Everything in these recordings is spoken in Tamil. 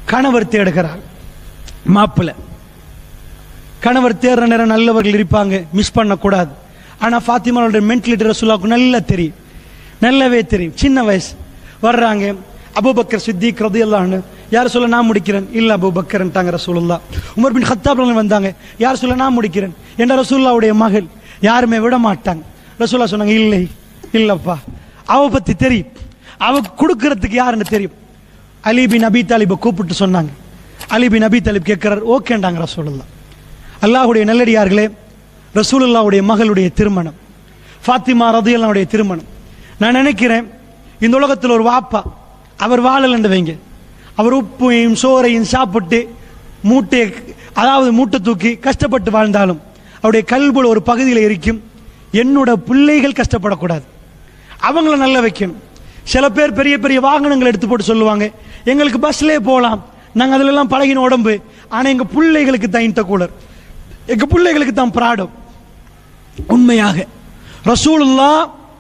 கணவர் தேடுகிறார் மாப்பிள்ளை கணவர் தேடுற நேரம் நல்லவர்கள் இருப்பாங்க மிஸ் பண்ணக்கூடாது ஆனால் ஃபாத்திமாவோட மென்டலிட்டி ரசூலாவுக்கு நல்லா தெரியும் நல்லாவே தெரியும் சின்ன வயசு வர்றாங்க அபூபக்கர் சித்திக் ரதியல்லான்னு யார் சொல்ல நான் முடிக்கிறேன் இல்லை அபூபக்கர்ன்ட்டாங்க ரசூலுல்லா உமர் பின் ஹத்தாப் வந்தாங்க யார் சொல்ல நான் முடிக்கிறேன் என்ற ரசூல்லாவுடைய மகள் யாருமே விட மாட்டாங்க ரசூல்லா சொன்னாங்க இல்லை இல்லப்பா அவ பத்தி தெரியும் அவ கொடுக்கறதுக்கு யாருன்னு தெரியும் அலி பின் அபி தாலிபை கூப்பிட்டு சொன்னாங்க அலி பின் அபி தாலிப் கேட்கிறார் ஓகேண்டாங்க ரசூலுல்லா அல்லாஹ்வுடைய நல்லடியார்களே ரசூலுல்லாவுடைய மகளுடைய திருமணம் ஃபாத்திமா ரதியல்லாவுடைய திருமணம் நான் நினைக்கிறேன் இந்த உலகத்தில் ஒரு வாப்பா அவர் வாழலன்னு வைங்க அவர் உப்பையும் சோறையும் சாப்பிட்டு மூட்டையை அதாவது மூட்டை தூக்கி கஷ்டப்பட்டு வாழ்ந்தாலும் அவருடைய கல்புல ஒரு பகுதியில் இருக்கும் என்னோட பிள்ளைகள் கஷ்டப்படக்கூடாது அவங்கள நல்லா வைக்கணும் சில பேர் பெரிய பெரிய வாகனங்கள் எடுத்து போட்டு சொல்லுவாங்க எங்களுக்கு பஸ்லேயே போகலாம் நாங்கள் அதுல எல்லாம் பழகின உடம்பு ஆனால் எங்கள் பிள்ளைகளுக்கு தான் இன்டர்கூலர் எங்கள் பிள்ளைகளுக்கு தான் பிராடம் உண்மையாக ரசூலுல்லா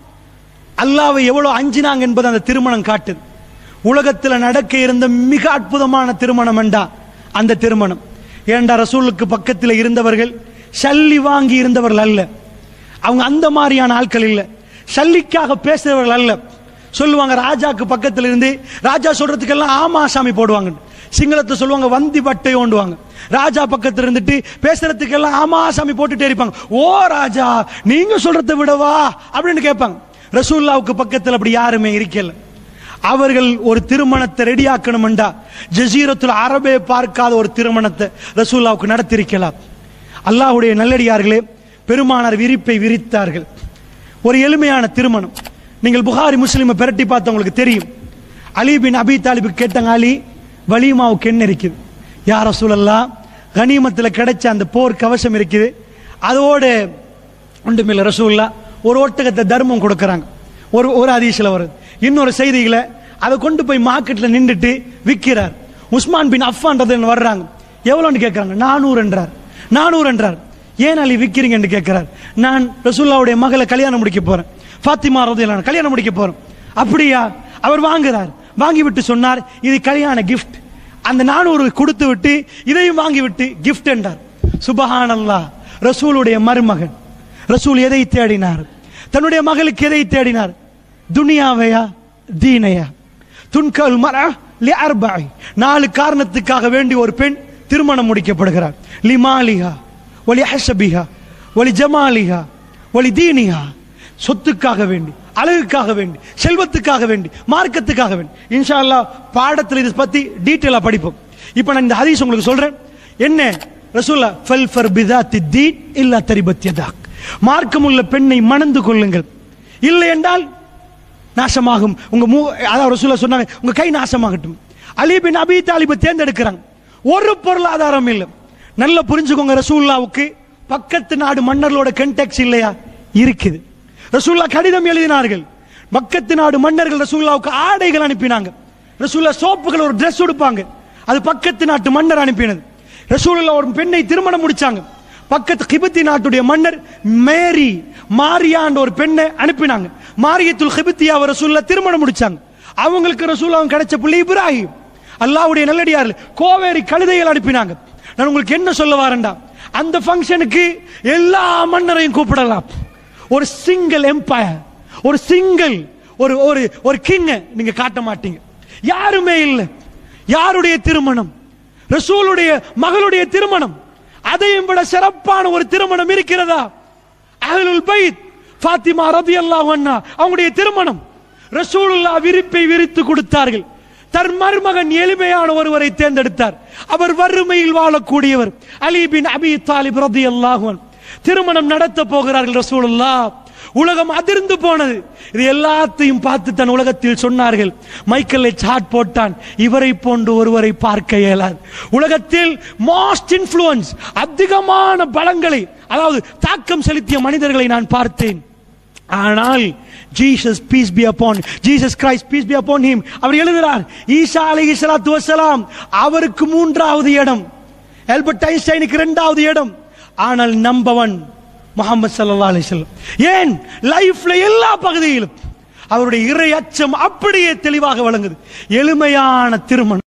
அல்லாவை எவ்வளவு அஞ்சினாங்க என்பது அந்த திருமணம் காட்டுது உலகத்தில் நடக்க இருந்த மிக அற்புதமான திருமணம் என்றா அந்த திருமணம் ஏண்டா ரசூலுக்கு பக்கத்தில் இருந்தவர்கள் சல்லி வாங்கி இருந்தவர்கள் அல்ல அவங்க அந்த மாதிரியான ஆட்கள் இல்லை சல்லிக்காக பேசுறவர்கள் அல்ல சொல்லுவாங்க ராஜாக்கு பக்கத்தில் இருந்து ராஜா சொல்றதுக்கெல்லாம் ஆமா சாமி போடுவாங்க சிங்களத்தை சொல்லுவாங்க வந்தி பட்டை ஓண்டுவாங்க ராஜா பக்கத்துல இருந்துட்டு பேசுறதுக்கெல்லாம் ஆமா சாமி போட்டுட்டே இருப்பாங்க ஓ ராஜா நீங்க சொல்றதை விடவா அப்படின்னு கேட்பாங்க ரசூல்லாவுக்கு பக்கத்தில் அப்படி யாருமே இருக்கல அவர்கள் ஒரு திருமணத்தை ரெடியாக்கணும்டா ஜசீரத்துல அரபே பார்க்காத ஒரு திருமணத்தை ரசூல்லாவுக்கு நடத்திருக்கலாம் அல்லாஹ்வுடைய நல்லடியார்களே பெருமானார் விரிப்பை விரித்தார்கள் ஒரு எளிமையான திருமணம் நீங்கள் புகாரி முஸ்லிமை பிரட்டி பார்த்தவங்களுக்கு தெரியும் அலி பின் அபி தாலிபு கேட்டாங்க அலி வலிமாவுக்கு என்ன இருக்குது யார் ரசூலல்லா கனிமத்தில் கிடைச்ச அந்த போர் கவசம் இருக்குது அதோடு ஒன்றுமில்ல ரசூல்லா ஒரு ஒட்டகத்தை தர்மம் கொடுக்கறாங்க ஒரு ஒரு அதிசல வருது இன்னொரு செய்திகளை அதை கொண்டு போய் மார்க்கெட்ல நின்றுட்டு விற்கிறார் உஸ்மான் பின் அஃபான்றது வர்றாங்க எவ்வளோன்னு கேட்கறாங்க நானூறு என்றார் நானூறு என்றார் ஏன் அலி விற்கிறீங்கன்னு கேட்கிறார் நான் ரசூல்லாவுடைய மகளை கல்யாணம் முடிக்க போறேன் ஃபாத்திமா ரதியல்லாஹு கல்யாணம் முடிக்க போறேன் அப்படியா அவர் வாங்குறார் வாங்கி விட்டு சொன்னார் இது கல்யாண கிஃப்ட் அந்த நானூறு கொடுத்து விட்டு இதையும் வாங்கி விட்டு கிஃப்ட் என்றார் சுபஹானல்லாஹ் ரசூலுடைய மருமகன் ரசூல் எதை தேடினார் தன்னுடைய மகளுக்கு எதை தேடினார் துனியாவையா தீனையா துன்கல் மர லி அர்பாய் நாலு காரணத்துக்காக வேண்டி ஒரு பெண் திருமணம் முடிக்கப்படுகிறார் லிமாலிஹா ஒலி ஹஷபிஹா ஒலி ஜமாலிஹா ஒலி தீனிஹா சொத்துக்காக வேண்டி அழகுக்காக வேண்டி செல்வத்துக்காக வேண்டி மார்க்கத்துக்காக வேண்டி இன்ஷா அல்லாஹ் பாடத்தில் இதை பத்தி டீட்டெயிலா படிப்போம் இப்போ நான் இந்த ஹதீஸ் உங்களுக்கு சொல்றேன் என்ன ரசூல்லா ஃபல் ஃபர் பிதாத்தி தீன் இல்லா தரிபத்தியதாக் மார்க்கமுள்ள பெண்ணை மணந்து கொள்ளுங்கள் இல்லை என்றால் நாசமாகும் உங்க மூ அதாவது ரசூலா சொன்னாங்க உங்க கை நாசமாகட்டும் அலி பின் அபி தாலிபை தேர்ந்தெடுக்கிறாங்க ஒரு பொருளாதாரம் இல்லை நல்லா புரிஞ்சுக்கோங்க ரசூல்லாவுக்கு பக்கத்து நாடு மன்னர்களோட கண்டெக்ஸ் இல்லையா இருக்குது ரசூல்லா கடிதம் எழுதினார்கள் பக்கத்து நாடு மன்னர்கள் ரசூல்லாவுக்கு ஆடைகள் அனுப்பினாங்க ரசூல்லா சோப்புகள் ஒரு Dress உடுப்பாங்க அது பக்கத்து நாட்டு மன்னர் அனுப்பினது ரசூலுல்லா ஒரு பெண்ணை திருமணம் முடிச்சாங்க பக்கத்து கிபத்தி நாட்டுடைய மன்னர் மேரி மாரியான்ற ஒரு பெண்ணை அனுப்பினாங்க மாரியத்துல் கிபத்தியா ரசூல்லா திருமணம் முடிச்சாங்க அவங்களுக்கு ரசூல்லாவும் கிடைச்ச பிள்ளை இப்ராஹிம் அல்லாஹ்வுடைய நல்லடியார்கள் கோவேரி கழுதைகள் அனுப்பினாங்க நான் உங்களுக்கு என்ன சொல்ல வரேன்டா அந்த ஃபங்க்ஷனுக்கு எல்லா மன்னரையும் கூப்பிடலாம் ஒரு சிங்கிள் எம்பயர் ஒரு சிங்கிள் ஒரு ஒரு ஒரு கிங் நீங்க காட்ட மாட்டீங்க யாருமே இல்லை யாருடைய திருமணம் ரசூலுடைய மகளுடைய திருமணம் அதையும் விட சிறப்பான ஒரு திருமணம் இருக்கிறதா அஹ்லுல் பைத் ஃபாத்திமா ரலியல்லாஹு அன்ஹா அவங்களுடைய திருமணம் ரசூலுல்லாஹ் விரிப்பை விரித்து கொடுத்தார்கள் தன் மருமகன் எளிமையான ஒருவரை தேர்ந்தெடுத்தார் அவர் வறுமையில் வாழக்கூடியவர் அலி பின் அபி தாலிப் ரலியல்லாஹு அன்ஹு திருமணம் நடத்த போகிறார்கள் ரசூலுல்லாஹ் உலகம் அதிர்ந்து போனது இது எல்லாத்தையும் பார்த்து தன் உலகத்தில் சொன்னார்கள் மைக்கேல் சாட் போட்டான் இவரை போன்று ஒருவரை பார்க்க இயலாது உலகத்தில் மோஸ்ட் இன்ஃப்ளூயன்ஸ் அதிகமான பலங்களை அதாவது தாக்கம் செலுத்திய மனிதர்களை நான் பார்த்தேன் ஆனால் Jesus peace be upon Jesus Christ peace be upon him அவர் எழுதுகிறார் ஈசா அலைஹி ஸலாத்து வஸலாம் அவருக்கு மூன்றாவது இடம் ஆல்பர்ட் ஐன்ஸ்டைனுக்கு இரண்டாவது இடம் ஆனால் நம்பவன் முகமது சல்லா அலிஸ்லம் ஏன் லைஃப்ல எல்லா பகுதியிலும் அவருடைய இறை அச்சம் அப்படியே தெளிவாக வழங்குது எளிமையான திருமணம்